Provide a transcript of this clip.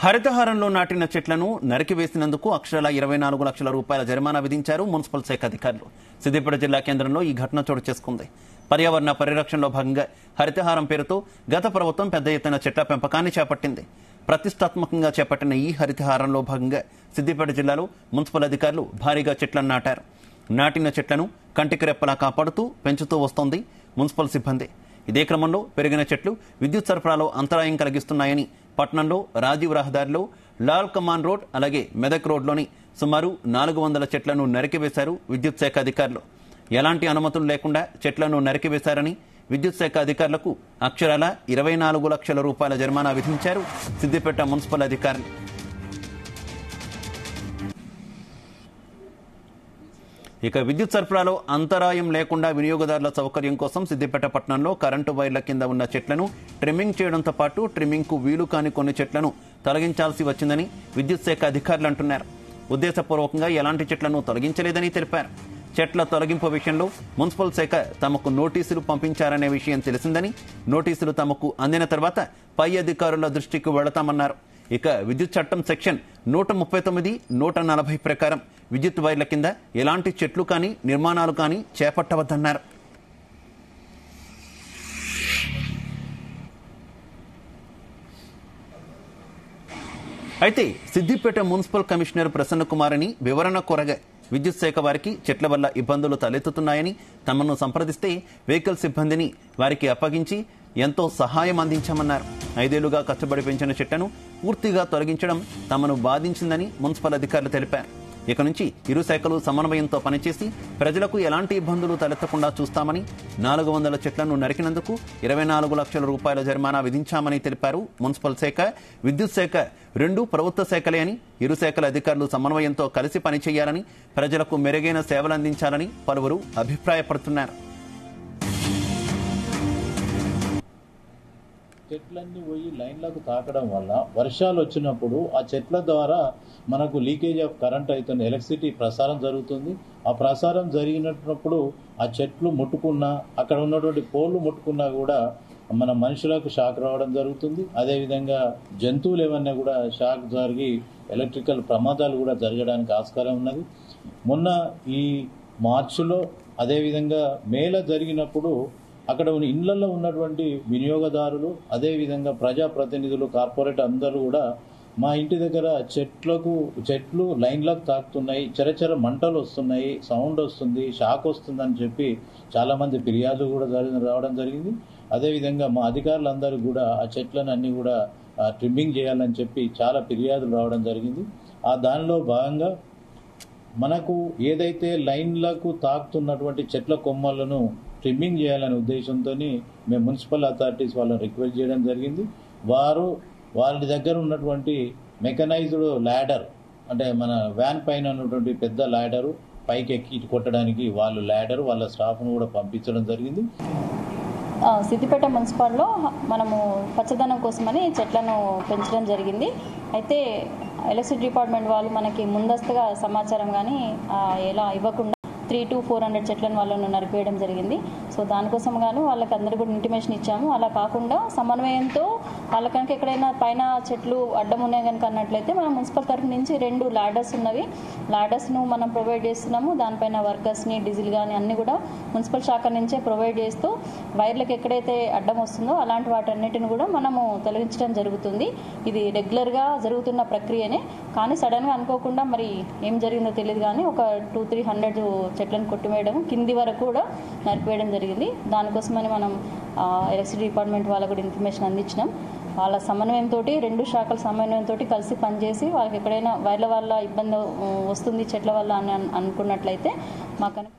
హరితహారంలో నాటిన చెట్లను నరికివేసినందుకు అక్షరాల ఇరవై నాలుగు లక్షల రూపాయల జరిమానా విధించారు మున్సిపల్ శాఖ అధికారులు సిద్దిపేట జిల్లా కేంద్రంలో ఈ ఘటన చోటు చేసుకుంది పర్యావరణ పరిరక్షణలో భాగంగా హరితహారం పేరుతో గత ప్రభుత్వం పెద్ద ఎత్తున చెట్ల పెంపకాన్ని చేపట్టింది ప్రతిష్టాత్మకంగా చేపట్టిన ఈ హరితహారంలో భాగంగా సిద్దిపేట జిల్లాలో మున్సిపల్ అధికారులు భారీగా చెట్లను నాటారు నాటిన చెట్లను కంటికి రెప్పలా కాపాడుతూ పెంచుతూ వస్తోంది మున్సిపల్ సిబ్బంది ఇదే క్రమంలో పెరిగిన చెట్లు విద్యుత్ సరఫరాలో అంతరాయం కలిగిస్తున్నాయని పట్నంలో రాజీవ్ రహదారిలో లాల్ కమాన్ రోడ్ అలాగే మెదక్ రోడ్లోని సుమారు నాలుగు వందల చెట్లను నరికివేశారు విద్యుత్ శాఖ అధికారులు ఎలాంటి అనుమతులు లేకుండా చెట్లను నరికివేశారని విద్యుత్ శాఖ అధికారులకు అక్షరాల ఇరవై నాలుగు లక్షల రూపాయల జరిమానా విధించారు సిద్దిపేట మున్సిపల్ అధికారులు ఇక విద్యుత్ సరఫరాలో అంతరాయం లేకుండా వినియోగదారుల సౌకర్యం కోసం సిద్దిపేట పట్టణంలో కరెంటు వైర్ల కింద ఉన్న చెట్లను ట్రిమ్మింగ్ చేయడంతో పాటు ట్రిమ్మింగ్ కు వీలు కాని కొన్ని చెట్లను తొలగించాల్సి వచ్చిందని విద్యుత్ శాఖ అధికారులు అంటున్నారు ఉద్దేశపూర్వకంగా ఎలాంటి చెట్లను తొలగించలేదని తెలిపారు చెట్ల తొలగింపు విషయంలో మున్సిపల్ శాఖ తమకు నోటీసులు పంపించారనే విషయం తెలిసిందని నోటీసులు తమకు అందిన తర్వాత పై అధికారుల దృష్టికి వెళతామన్నారు ఇక విద్యుత్ చట్టం సెక్షన్ నూట ముప్పై తొమ్మిది నూట నలభై ప్రకారం విద్యుత్ వైర్ల కింద ఎలాంటి చెట్లు కానీ నిర్మాణాలు కానీ చేపట్టవద్దన్నారు అయితే సిద్దిపేట మున్సిపల్ కమిషనర్ ప్రసన్న కుమార్ని వివరణ కోరగా విద్యుత్ శాఖ వారికి చెట్ల వల్ల ఇబ్బందులు తలెత్తుతున్నాయని తమను సంప్రదిస్తే వెహికల్ సిబ్బందిని వారికి అప్పగించి ఎంతో సహాయం అందించామన్నారు ఐదేళ్లుగా కష్టపడి పెంచిన చెట్లను పూర్తిగా తొలగించడం తమను బాధించిందని మున్సిపల్ అధికారులు తెలిపారు ఇక నుంచి ఇరు శాఖలు సమన్వయంతో పనిచేసి ప్రజలకు ఎలాంటి ఇబ్బందులు తలెత్తకుండా చూస్తామని నాలుగు వందల చెట్లను నరికినందుకు ఇరవై నాలుగు లక్షల రూపాయల జరిమానా విధించామని తెలిపారు మున్సిపల్ శాఖ విద్యుత్ శాఖ రెండు ప్రభుత్వ శాఖలే అని ఇరు శాఖల అధికారులు సమన్వయంతో కలిసి పనిచేయాలని ప్రజలకు మెరుగైన సేవలు అందించాలని పలువురు అభిప్రాయపడుతున్నారు చెట్లన్నీ పోయి లైన్లకు తాకడం వల్ల వర్షాలు వచ్చినప్పుడు ఆ చెట్ల ద్వారా మనకు లీకేజ్ ఆఫ్ కరెంట్ అవుతుంది ఎలక్ట్రిసిటీ ప్రసారం జరుగుతుంది ఆ ప్రసారం జరిగినప్పుడు ఆ చెట్లు ముట్టుకున్నా అక్కడ ఉన్నటువంటి పోల్లు ముట్టుకున్నా కూడా మన మనుషులకు షాక్ రావడం జరుగుతుంది అదేవిధంగా జంతువులు ఏమన్నా కూడా షాక్ జరిగి ఎలక్ట్రికల్ ప్రమాదాలు కూడా జరగడానికి ఆస్కారం ఉన్నది మొన్న ఈ మార్చిలో అదేవిధంగా మేల జరిగినప్పుడు అక్కడ ఉన్న ఇళ్లలో ఉన్నటువంటి వినియోగదారులు అదేవిధంగా ప్రజాప్రతినిధులు కార్పొరేట్ అందరూ కూడా మా ఇంటి దగ్గర చెట్లకు చెట్లు లైన్లకు తాకుతున్నాయి చెరచెర మంటలు వస్తున్నాయి సౌండ్ వస్తుంది షాక్ వస్తుందని చెప్పి చాలా మంది ఫిర్యాదులు కూడా జరిగి రావడం జరిగింది అదేవిధంగా మా అధికారులందరూ కూడా ఆ చెట్లను అన్ని కూడా ట్రిమ్మింగ్ చేయాలని చెప్పి చాలా ఫిర్యాదులు రావడం జరిగింది ఆ దానిలో భాగంగా మనకు ఏదైతే లైన్లకు తాకుతున్నటువంటి చెట్ల కొమ్మలను ట్రిమ్మింగ్ చేయాలనే ఉద్దేశంతో మేము మున్సిపల్ అథారిటీస్ వాళ్ళని రిక్వెస్ట్ చేయడం జరిగింది వారు వాళ్ళ దగ్గర ఉన్నటువంటి మెకనైజ్డ్ ల్యాడర్ అంటే మన వ్యాన్ పైన ఉన్నటువంటి పెద్ద ల్యాడరు పైకి ఎక్కి కొట్టడానికి వాళ్ళు ల్యాడర్ వాళ్ళ స్టాఫ్ను కూడా పంపించడం జరిగింది ఆ, సిద్దిపేట మున్సిపాల్లో మనము పచ్చదనం కోసమని చెట్లను పెంచడం జరిగింది అయితే ఎలక్ట్రిసిటీ డిపార్ట్మెంట్ వాళ్ళు మనకి ముందస్తుగా సమాచారం కానీ ఆ, ఎలా ఇవ్వకుండా త్రీ టు ఫోర్ హండ్రెడ్ చెట్లను వాళ్ళను నరికివేయడం జరిగింది సో దానికోసం గాను వాళ్ళకి అందరికీ కూడా ఇంటిమేషన్ ఇచ్చాము అలా కాకుండా సమన్వయంతో వాళ్ళ కనుక ఎక్కడైనా పైన చెట్లు అడ్డం ఉన్నాయి కనుక అన్నట్లయితే మనం మున్సిపల్ తరఫు నుంచి రెండు లాడర్స్ ఉన్నవి లాడర్స్ను మనం ప్రొవైడ్ చేస్తున్నాము దానిపైన వర్కర్స్ని డీజిల్ కానీ అన్ని కూడా మున్సిపల్ శాఖ నుంచే ప్రొవైడ్ చేస్తూ వైర్లకు ఎక్కడైతే అడ్డం వస్తుందో అలాంటి వాటన్నిటిని కూడా మనము తొలగించడం జరుగుతుంది ఇది రెగ్యులర్గా జరుగుతున్న ప్రక్రియనే కానీ సడన్గా అనుకోకుండా మరి ఏం జరిగిందో తెలియదు కానీ ఒక టూ త్రీ హండ్రెడ్ చెట్లను కొట్టివేయడం కింది వరకు కూడా నరికివేయడం జరిగింది దానికోసమని మనం ఎలక్ట్రిసిటీ డిపార్ట్మెంట్ వాళ్ళకు కూడా ఇన్ఫర్మేషన్ అందించినాం వాళ్ళ సమన్వయంతో రెండు శాఖల సమన్వయంతో కలిసి పనిచేసి వాళ్ళకి ఎక్కడైనా వైర్ల వల్ల ఇబ్బంది ఉ, వస్తుంది చెట్ల వల్ల అని అన్- అనుకున్నట్లయితే మాకు